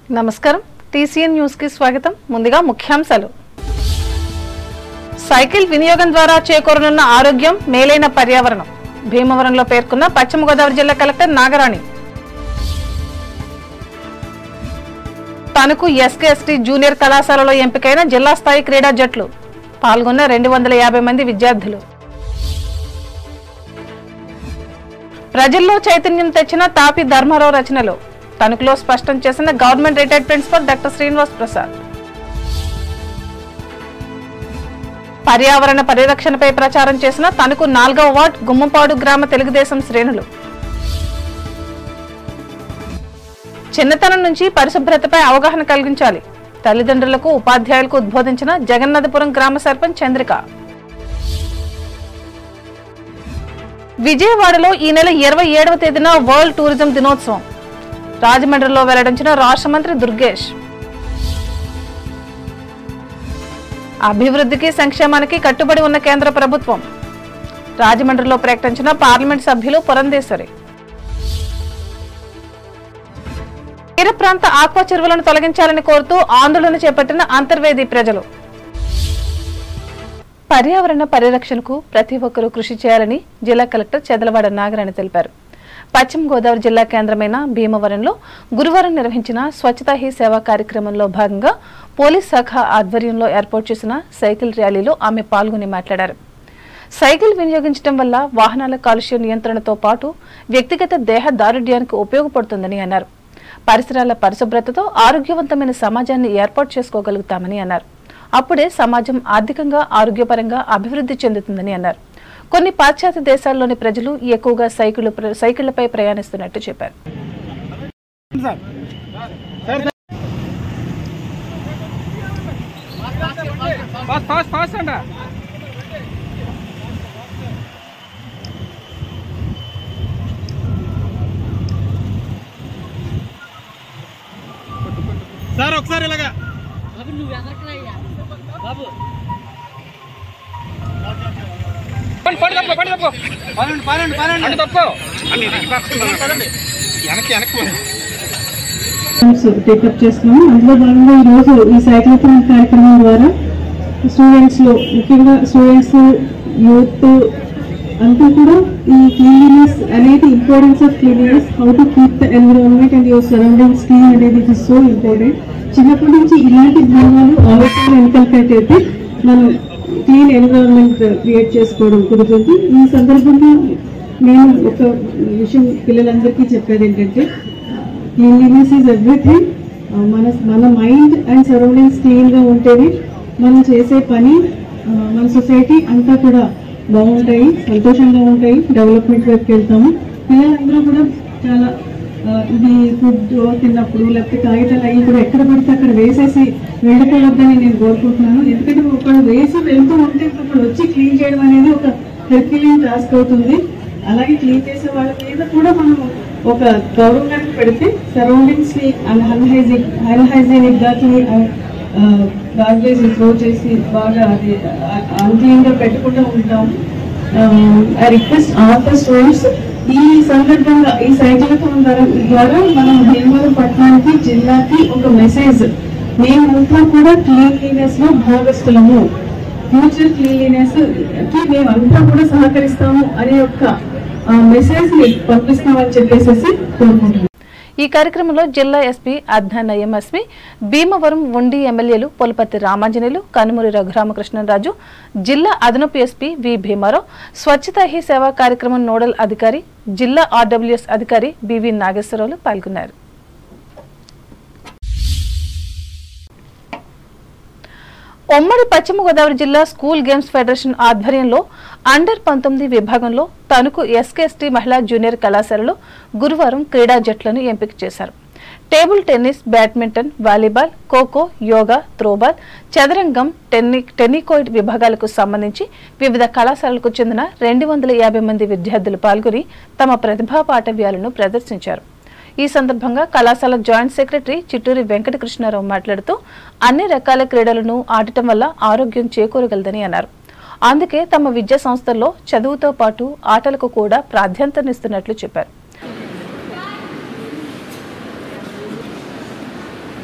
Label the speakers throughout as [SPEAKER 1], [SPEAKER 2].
[SPEAKER 1] నమస్కారం TCN news కి స్వాగతం ముందుగా ముఖ్యాంశాలు సైకిల్ వినియోగం ద్వారా చేకూరనున్న ఆరోగ్యం మేలైన పర్యావరణం భీమవరంలో పేర్కొన్న పశ్చిమ గోదావరి జిల్లా collector Nagarani Tanuku SKST junior కళాశాలలో ఎంపికైన జిల్లా స్థాయి క్రీడా జట్లు పాల్గొన్న రెండు వందల యాభై మంది విద్యార్థులు ప్రజల్లో చైతన్యం తెచ్చిన తాపి ధర్మారావు రచనలు తణుకులో స్పష్టం చేసిన government retired principal doctor Srinivas Prasad పర్యావరణ పరిరక్షణపై ప్రచారం చేసిన తణుకు నాలుగవ వార్డ్ గుమ్మపాడు గ్రామ తెలుగుదేశం శ్రేణులు చిన్నతనం నుంచి పరిశుభ్రతపై అవగాహన కలిగించాలి తల్లిదండ్రులకు ఉపాధ్యాయులకు ఉద్బోధించిన జగన్నాథపురం గ్రామ సర్పంచ్ చంద్రిక విజయవాడలో ఈ నెల ఇరవై ఏడవ తేదీన వరల్డ్ టూరిజం దినోత్సవం రాజమండ్రిలో వెల్లడించిన రాష్ట్ర మంత్రి దుర్గేష్ అభివృద్ధికి సంక్షేమానికి కట్టుబడి ఉన్న కేంద్ర ప్రభుత్వం రాజమండ్రిలో ప్రకటించిన పార్లమెంట్ సభ్యులు పురంధేశ్వరి తీర ప్రాంత ఆక్వా చెరువులను తొలగించాలని కోరుతూ ఆందోళన చేపట్టిన అంతర్వేది ప్రజలు పర్యావరణ పరిరక్షణకు ప్రతి ఒక్కరూ కృషి చేయాలని జిల్లా కలెక్టర్ చెదలవాడ నాగరాణి తెలిపారు పశ్చిమ గోదావరి జిల్లా కేంద్రమైన భీమవరంలో గురువారం నిర్వహించిన స్వచ్ఛతా హీ సేవా కార్యక్రమంలో భాగంగా పోలీస్ శాఖ ఆధ్వర్యంలో ఏర్పాటు చేసిన సైకిల్ ర్యాలీలో ఆమె పాల్గొని మాట్లాడారు సైకిల్ వినియోగించడం వల్ల వాహనాల కాలుష్య నియంత్రణతో పాటు వ్యక్తిగత దేహ దారుఢ్యానికి ఉపయోగపడుతుందని అన్నారు పరిసరాల పరిశుభ్రతతో ఆరోగ్యవంతమైన సమాజాన్ని ఏర్పాటు చేసుకోగలుగుతామని అన్నారు అప్పుడే సమాజం ఆర్థికంగా ఆరోగ్యపరంగా అభివృద్ధి చెందుతుందని అన్నారు కొన్ని పాశ్చాత్య దేశాల్లోని ప్రజలు ఎక్కువగా సైకిల్ సైకిళ్లపై ప్రయాణిస్తున్నట్టు చెప్పారు
[SPEAKER 2] ఫాస్ట్ ఫాస్ట్ ఫాస్ట్ అంట సార్ ఒకసారి ఇలాగా పండి పండి తప్పు పండి తప్పు పనండి పనండి పనండి అంటే తప్పు వెనక్కి వెనక్కి
[SPEAKER 3] టేకప్ చేస్తున్నాము అందులో భాగంగా ఈరోజు ఈ సైక్లోథాన్ కార్యక్రమం ద్వారా స్టూడెంట్స్ లో ముఖ్యంగా స్టూడెంట్స్ యూత్ అంతా కూడా ఈ క్లీన్లీనెస్ అనేది importance of cleanliness how to keep the environment and your surroundings clean అనేది ఇట్ ఇస్ సో ఇంపార్టెంట్ చిన్నప్పటి నుంచి ఇలాంటి భావాలు ఆలోచనలు ఇన్కల్కేట్ అయితే మనం క్లీన్ ఎన్విరాన్మెంట్ క్రియేట్ చేసుకోవడం కుదురుతుంది ఈ సందర్భంగా నేను ఒక విషయం పిల్లలందరికీ చెప్పేది ఏంటంటే క్లీన్లీనెస్ ఈజ్ ఎవ్రీథింగ్ మన మన మైండ్ అండ్ సరౌండింగ్స్ క్లీన్గా ఉంటేనే మనం చేసే పని ఆ, మన సొసైటీ అంతా కూడా బాగుంటాయి సంతోషంగా ఉంటాయి డెవలప్మెంట్ వైపుకి వెళ్తాము పిల్లలందరూ కూడా చాలా ఆ, ఇది ఫుడ్ తిన్నప్పుడు లేకపోతే కాగితాలు అవి కూడా ఎక్కడ పడితే అక్కడ వేసేసి వెళ్ళిపోవద్దని నేను కోరుకుంటున్నాను ఎందుకంటే ఒకడు వేసి వెళ్తూ ఉంటే ఒకడు వచ్చి క్లీన్ చేయడం అనేది ఒక హెర్క్యులియన్ టాస్క్ అవుతుంది అలాగే క్లీన్ చేసే వాళ్ళ మీద కూడా మనం ఒక గౌరవం పెడితే సరౌండింగ్స్ ని అన్హైజిక్ అన్హైజీనిక్ గా గార్బేజ్ త్రో చేసి బాగా అది అన్క్లీన్ గా పెట్టకుండా ఉంటాం I request all the students ఈ సందర్భంగా ఈ సైకిల్ ద్వారా మనం భీమవరం పట్టణానికి జిల్లాకి ఒక మెసేజ్ మేమంతా కూడా క్లీన్లీనెస్ లో భాగస్థులము ఫ్యూచర్ క్లీన్లీనెస్ కి మేమంతా కూడా సహకరిస్తాము అనే ఒక మెసేజ్ ని పంపిస్తామని చెప్పేసి కోరుకుంటున్నాను
[SPEAKER 1] ఈ కార్యక్రమంలో జిల్లా ఎస్పీ అధ్యయన ఎంఎస్పీ భీమవరం ఉండి ఎమ్మెల్యేలు పొలపర్తి రామాంజనేయులు కనుమూరి రఘురామకృష్ణరాజు జిల్లా అదనపు ఎస్పీ వి భీమారావు స్వచ్ఛతా హీ సేవా కార్యక్రమం నోడల్ అధికారి జిల్లా ఆర్డబ్ల్యూఎస్ అధికారి బివి నాగేశ్వరరావులు పాల్గొన్నారు ఉమ్మడి పశ్చిమ గోదావరి జిల్లా స్కూల్ గేమ్స్ ఫెడరేషన్ ఆధ్వర్యంలో అండర్ పంతొమ్మిది విభాగంలో తణుకు ఎస్కేఎస్టీ మహిళా జూనియర్ కళాశాలలో గురువారం క్రీడా జట్లను ఎంపిక చేశారు table tennis badminton volleyball kho kho yoga throwball చదరంగం టెన్ని టెన్నికోయిడ్ విభాగాలకు సంబంధించి వివిధ కళాశాలలకు చెందిన రెండు వందల యాభై మంది విద్యార్థులు పాల్గొని తమ ప్రతిభా పాఠవ్యాలను ప్రదర్శించారు ఈ సందర్భంగా కళాశాల జాయింట్ సెక్రటరీ చిట్టూరి వెంకటకృష్ణారావు మాట్లాడుతూ అన్ని రకాల క్రీడలను ఆడటం వల్ల ఆరోగ్యం చేకూరగలదని అన్నారు అందుకే తమ విద్యా సంస్థల్లో చదువుతో పాటు ఆటలకు కూడా ప్రాధాన్యతనిస్తున్నట్లు చెప్పారు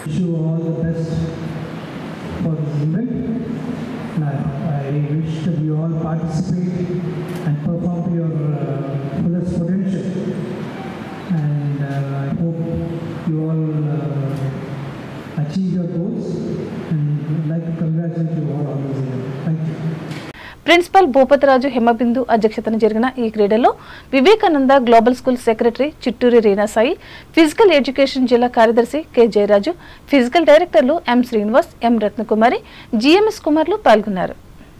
[SPEAKER 4] wish you all the best for this event. And I, I wish that you all participate and perform to your uh, fullest potential. And uh, I hope you all uh, achieve your goals. And I'd like to congratulate you all on this event. Thank you.
[SPEAKER 1] Principal Bhupathiraju Himabindu అధ్యక్షతన జరిగిన ఈ క్రీడల్లో Vivekananda global school secretary Chitturi Reena Sai physical education జిల్లా కార్యదర్శి K Jayaraju physical డైరెక్టర్లు M Srinivas M Ratnakumari GMS కుమార్లు పాల్గొన్నారు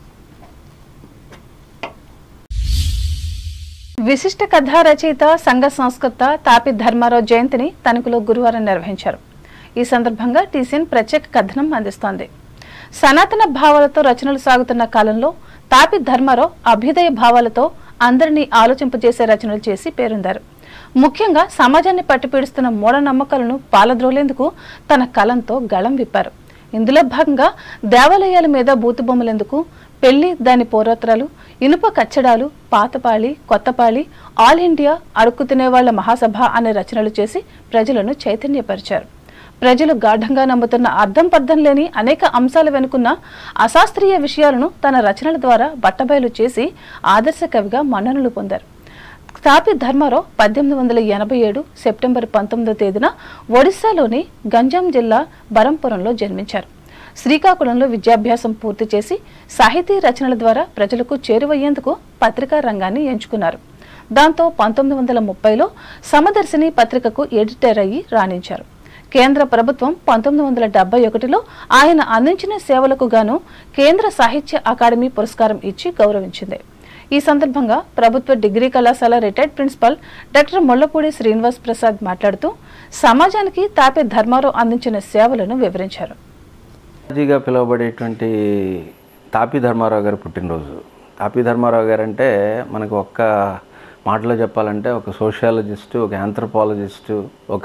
[SPEAKER 1] విశిష్ట కథా రచయిత సంఘ సంస్కర్త తాపి ధర్మారావు జయంతిని తణుకులో గురువారం నిర్వహించారు ఈ సందర్భంగా టీసీఎన్ ప్రత్యేక కథనం అందిస్తోంది సనాతన భావాలతో రచనలు సాగుతున్న కాలంలో తాపి ధర్మారావు అభ్యుదయ భావాలతో అందరినీ ఆలోచింపజేసే రచనలు చేసి పేరొందారు ముఖ్యంగా సమాజాన్ని పట్టిపీడుస్తున్న మూఢనమ్మకాలను పాలద్రోలేందుకు తన కలంతో గళం విప్పారు ఇందులో భాగంగా దేవాలయాల మీద బూతుబొమ్మలెందుకు పెళ్లి దాని పోరోత్రాలు ఇనుప కచ్చడాలు పాతపాళి కొత్తపాళి ఆల్ ఇండియా అడుక్కు తినేవాళ్ల మహాసభ అనే రచనలు చేసి ప్రజలను చైతన్యపరిచారు ప్రజలు గాఢంగా నమ్ముతున్న అర్థం పర్థం లేని అనేక అంశాల వెనుకున్న అశాస్త్రీయ విషయాలను తన రచనల ద్వారా బట్టబయలు చేసి ఆదర్శ కవిగా మన్ననలు పొందారు తాపి ధర్మారావు పద్దెనిమిది వందల ఎనభై ఏడు సెప్టెంబర్ పంతొమ్మిదో తేదీన ఒడిశాలోని గంజాం జిల్లా బరంపురంలో జన్మించారు శ్రీకాకుళంలో విద్యాభ్యాసం పూర్తి చేసి సాహితీ రచనల ద్వారా ప్రజలకు చేరువయ్యేందుకు పత్రికా రంగాన్ని ఎంచుకున్నారు దాంతో పంతొమ్మిది వందల ముప్పైలో సమదర్శిని పత్రికకు ఎడిటర్ అయ్యి రాణించారు కేంద్ర ప్రభుత్వం పంతొమ్మిది వందల డెబ్బై ఒకటిలో ఆయన అందించిన సేవలకు గాను కేంద్ర సాహిత్య అకాడమీ పురస్కారం ఇచ్చి గౌరవించింది ఈ సందర్భంగా ప్రభుత్వ డిగ్రీ కళాశాల retired principal doctor Mullapudi Srinivas Prasad మాట్లాడుతూ సమాజానికి తాపే ధర్మారావు అందించిన సేవలను వివరించారు
[SPEAKER 5] రాజీగా పిలువబడేటువంటి తాపి ధర్మారావు గారి పుట్టినరోజు తాపి ధర్మారావు గారు అంటే మనకు ఒక్క మాటలో చెప్పాలంటే ఒక సోషియాలజిస్టు ఒక ఆంథ్రపాలజిస్టు ఒక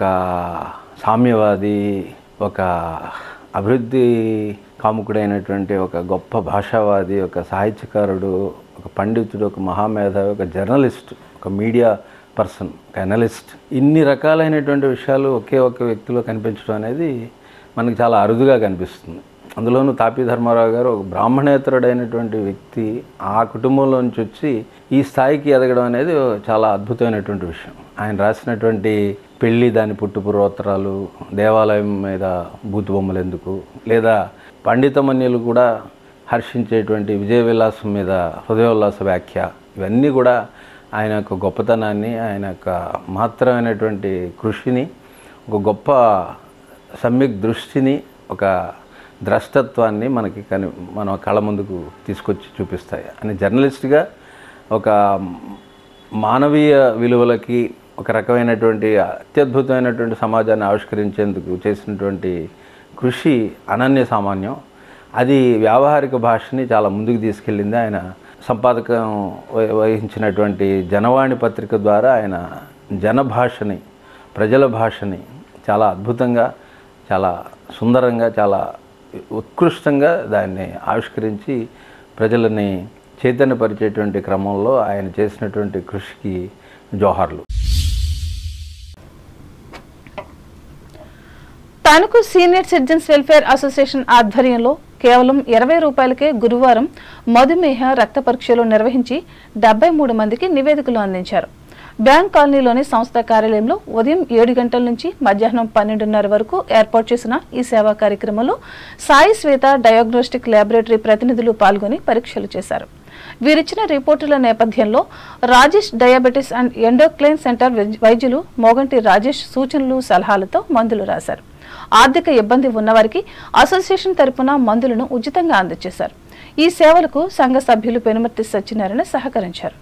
[SPEAKER 5] సామ్యవాది ఒక అభివృద్ధి కాముకుడైనటువంటి ఒక గొప్ప భాషావాది ఒక సాహిత్యకారుడు ఒక పండితుడు ఒక మహామేధావి ఒక జర్నలిస్ట్ ఒక మీడియా పర్సన్ ఒక అనలిస్ట్ ఇన్ని రకాలైనటువంటి విషయాలు ఒకే ఒక వ్యక్తిలో కనిపించడం అనేది మనకి చాలా అరుదుగా కనిపిస్తుంది అందులోనూ తాపి ధర్మారావు గారు ఒక బ్రాహ్మణేతరుడైనటువంటి వ్యక్తి ఆ కుటుంబంలో నుంచి వచ్చి ఈ స్థాయికి ఎదగడం అనేది చాలా అద్భుతమైనటువంటి విషయం ఆయన రాసినటువంటి పెళ్ళి దాని పుట్టుపురోత్తరాలు దేవాలయం మీద బూతు బొమ్మలు ఎందుకు లేదా పండితమన్యులు కూడా హర్షించేటువంటి విజయ విలాసం మీద హృదయోల్లాస వ్యాఖ్య ఇవన్నీ కూడా ఆయన యొక్క గొప్పతనాన్ని ఆయన యొక్క మహత్తరమైనటువంటి కృషిని ఒక గొప్ప సమ్యక్ దృష్టిని ఒక ద్రష్టత్వాన్ని మనకి కని మన కళ్ళ ముందుకు తీసుకొచ్చి చూపిస్తాయి అని జర్నలిస్ట్గా ఒక మానవీయ విలువలకి ఒక రకమైనటువంటి అత్యద్భుతమైనటువంటి సమాజాన్ని ఆవిష్కరించేందుకు చేసినటువంటి కృషి అనన్య సామాన్యం అది వ్యావహారిక భాషని చాలా ముందుకు తీసుకెళ్ళింది ఆయన సంపాదకం వ- వహించినటువంటి జనవాణి పత్రిక ద్వారా ఆయన జనభాషని ప్రజల భాషని చాలా అద్భుతంగా చాలా సుందరంగా చాలా ఉత్కృష్టంగా దాన్ని ఆవిష్కరించి ప్రజలని చైతన్యపరిచేటువంటి క్రమంలో ఆయన చేసినటువంటి కృషికి జోహార్లు
[SPEAKER 1] Tanuku senior citizens welfare association ఆధ్వర్యంలో కేవలం ఇరవై రూపాయలకే గురువారం మధుమేహ రక్త పరీక్షలు నిర్వహించి డెబ్బై మూడు మందికి నివేదికలు అందించారు బ్యాంక్ కాలనీలోని సంస్థ కార్యాలయంలో ఉదయం ఏడు గంటల నుంచి మధ్యాహ్నం పన్నెండున్నర వరకు ఏర్పాటు చేసిన ఈ సేవా కార్యక్రమంలో సాయి శ్వేత డయాగ్నోస్టిక్ ల్యాబొరేటరీ ప్రతినిధులు పాల్గొని పరీక్షలు చేశారు వీరిచ్చిన రిపోర్టుల నేపథ్యంలో Rajesh diabetes and endocrine centre వైద్య- వైద్యులు మోగంటి రాజేష్ సూచనలు సలహాలతో మందులు రాశారు ఆర్థిక ఇబ్బంది ఉన్నవారికి అసోసియేషన్ తరపున మందులను ఉచితంగా అందజేశారు ఈ సేవలకు సంఘ సభ్యులు పెనుమర్తి సత్యనారాయణ సహకరించారు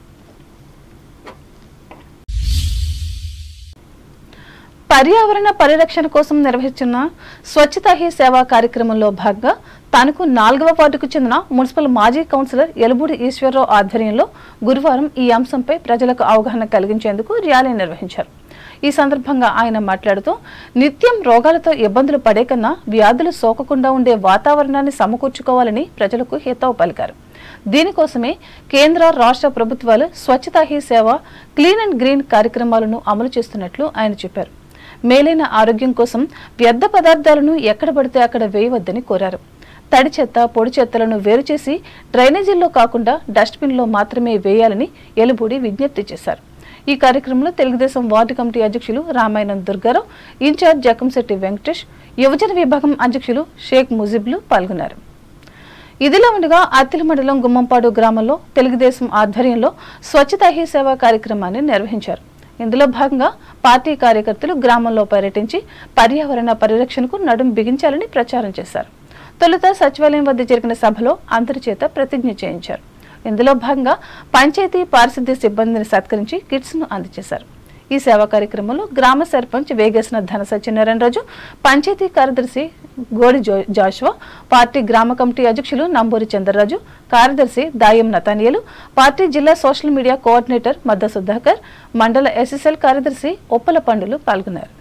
[SPEAKER 1] పర్యావరణ పరిరక్షణ కోసం నిర్వహిస్తున్న స్వచ్ఛతా హీ సేవా కార్యక్రమంలో భాగంగా తనకు నాలుగవ వార్డుకు చెందిన మున్సిపల్ మాజీ కౌన్సిలర్ ఎలుబూడి ఈశ్వరరావు ఆధ్వర్యంలో గురువారం ఈ అంశంపై ప్రజలకు అవగాహన కలిగించేందుకు ర్యాలీ నిర్వహించారు ఈ సందర్భంగా ఆయన మాట్లాడుతూ నిత్యం రోగాలతో ఇబ్బందులు పడే కన్నా వ్యాధులు సోకకుండా ఉండే వాతావరణాన్ని సమకూర్చుకోవాలని ప్రజలకు హితవు పలికారు దీనికోసమే కేంద్ర రాష్ట్ర ప్రభుత్వాలు Swachhata Hi Seva clean and green కార్యక్రమాలను అమలు చేస్తున్నట్లు ఆయన చెప్పారు మేలైన ఆరోగ్యం కోసం వ్యర్థ పదార్థాలను ఎక్కడ పడితే అక్కడ వేయవద్దని కోరారు తడి చెత్త పొడి చెత్తలను వేరు చేసి డ్రైనేజీల్లో కాకుండా డస్ట్బిన్లో మాత్రమే వేయాలని ఎలుబూడి విజ్ఞప్తి చేశారు ఈ కార్యక్రమంలో తెలుగుదేశం వార్డు కమిటీ అధ్యక్షులు రామాయణం దుర్గారావు ఇన్ఛార్జ్ జకంశెట్టి వెంకటేష్ యువజన విభాగం అధ్యక్షులు షేక్ ముజిబ్లు పాల్గొన్నారు ఇదిలా ఉండగా అత్తిలి మండలం గుమ్మంపాడు గ్రామంలో తెలుగుదేశం ఆధ్వర్యంలో స్వచ్ఛతా హీ సేవ కార్యక్రమాన్ని నిర్వహించారు ఇందులో భాగంగా పార్టీ కార్యకర్తలు గ్రామంలో పర్యటించి పర్యావరణ పరిరక్షణకు నడుం బిగించాలని ప్రచారం చేశారు తొలుత సచివాలయం వద్ద జరిగిన సభలో అందరి చేత ప్రతిజ్ఞ చేయించారు ఇందులో భాగంగా పంచాయతీ పారిశుద్ధ్య సిబ్బందిని సత్కరించి కిట్స్ ను అందజేశారు ఈ సేవా కార్యక్రమంలో గ్రామ సర్పంచ్ వేగేసిన ధన సత్యనారాయణ రాజు పంచాయతీ కార్యదర్శి గోడి జో- జాషువా పార్టీ గ్రామ కమిటీ అధ్యక్షులు నంబూరి చంద్రరాజు కార్యదర్శి దాయం నతానియలు పార్టీ జిల్లా social media coordinator Madda Sudhakar మండల ఎస్ఎస్ఎల్ కార్యదర్శి ఒప్పల పండులు పాల్గొన్నారు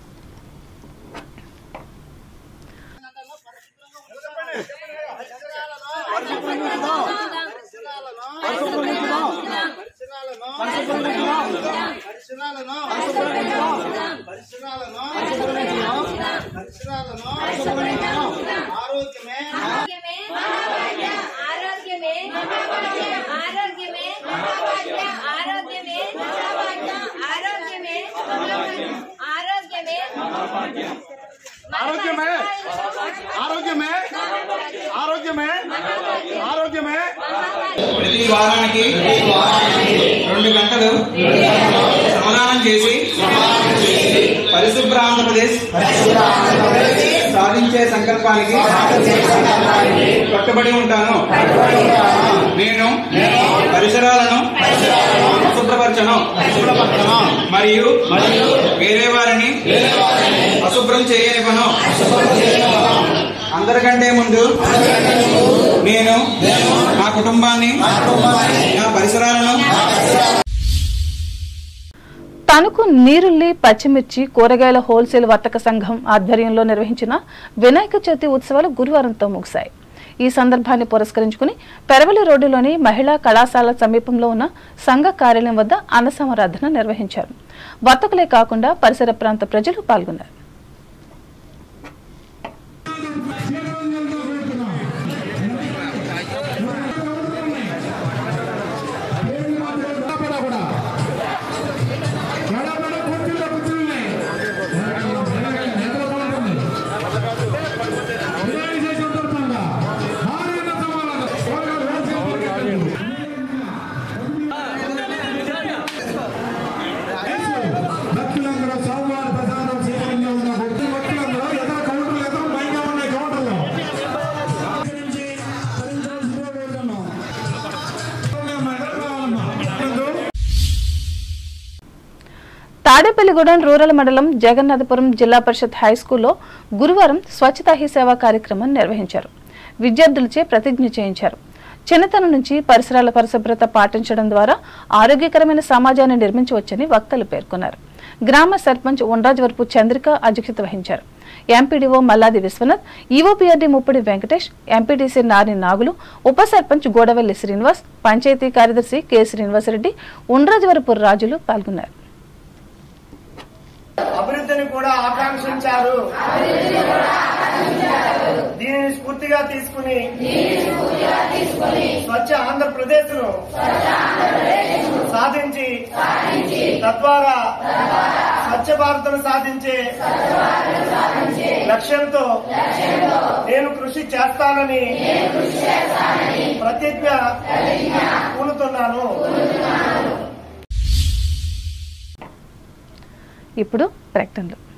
[SPEAKER 6] ఆరోగ్యమే ఆరోగ్యమే ఆరోగ్యమే ఆరోగ్యమే ఆరోగ్యమే ఆరోగ్యమే
[SPEAKER 2] ఆరోగ్యమే ఆరోగ్యమే ఆరోగ్యమే ఆరోగ్యమే
[SPEAKER 7] ప్రతి వారానికి రెండు గంటలు శ్రమదానం చేసి పరిశుభ్ర ఆంధ్రప్రదేశ్ సాధించే సంకల్పానికి కట్టుబడి ఉంటాను నేను పరిసరాలను శుభ్రపరచను మరియు వేరే వారిని అశుభ్రం చేయనివ్వను అందరికంటే ముందు నేను నా కుటుంబాన్ని నా పరిసరాలను
[SPEAKER 1] తణుకు నీరుల్లి పచ్చిమిర్చి కూరగాయల హోల్సేల్ వర్తక సంఘం ఆధ్వర్యంలో నిర్వహించిన వినాయక చవితి ఉత్సవాలు గురువారంతో ముగిశాయి ఈ సందర్భాన్ని పురస్కరించుకుని పెరవలి రోడ్డులోని మహిళా కళాశాల సమీపంలో ఉన్న సంఘ కార్యాలయం వద్ద అన్నసమారాధన నిర్వహించారు వర్తకులే కాకుండా పరిసర ప్రాంత ప్రజలు పాల్గొన్నారు
[SPEAKER 8] భక్తులందరూ సోమవారం ప్రసాదం సిద్ధంగా ఉన్న భక్తి భక్తులందరూ ఎదురు కౌంటర్లు ఎదురు పైగా ఉన్నాయి కౌంటర్లో నుంచి భరించాల్సిందిగా కోరుతున్నాం. ఎదురు రావాలమ్మా.
[SPEAKER 1] తాడేపల్లిగూడెం రూరల్ మండలం జగన్నాథపురం జిల్లా పరిషత్ హై స్కూల్లో గురువారం స్వచ్ఛతా హీ సేవా కార్యక్రమం నిర్వహించారు విద్యార్థులచే ప్రతిజ్ఞ చేయించారు చిన్నతనం నుంచి పరిసరాల పరిశుభ్రత పాటించడం ద్వారా ఆరోగ్యకరమైన సమాజాన్ని నిర్మించవచ్చని వక్తలు పేర్కొన్నారు గ్రామ సర్పంచ్ ఉండ్రాజవరపు చంద్రిక అధ్యక్షత వహించారు MPDO Malladi Viswanath EOPRD Muppadi Venkatesh MPTC Nari Nagulu ఉప సర్పంచ్ గోడవల్లి శ్రీనివాస్ పంచాయతీ కార్యదర్శి కె శ్రీనివాసరెడ్డి ఉండ్రాజవరపు రాజులు పాల్గొన్నారు
[SPEAKER 9] అభివృద్ధిని కూడా ఆకాంక్షించారు దీనిని స్ఫూర్తిగా తీసుకుని స్వచ్ఛ ఆంధ్రప్రదేశ్ ను సాధించి తద్వారా స్వచ్ఛ భారత్ను సాధించే లక్ష్యంతో నేను కృషి చేస్తానని ప్రతిజ్ఞ పూనుతున్నాను
[SPEAKER 1] ఇప్పుడు ప్రకటనలు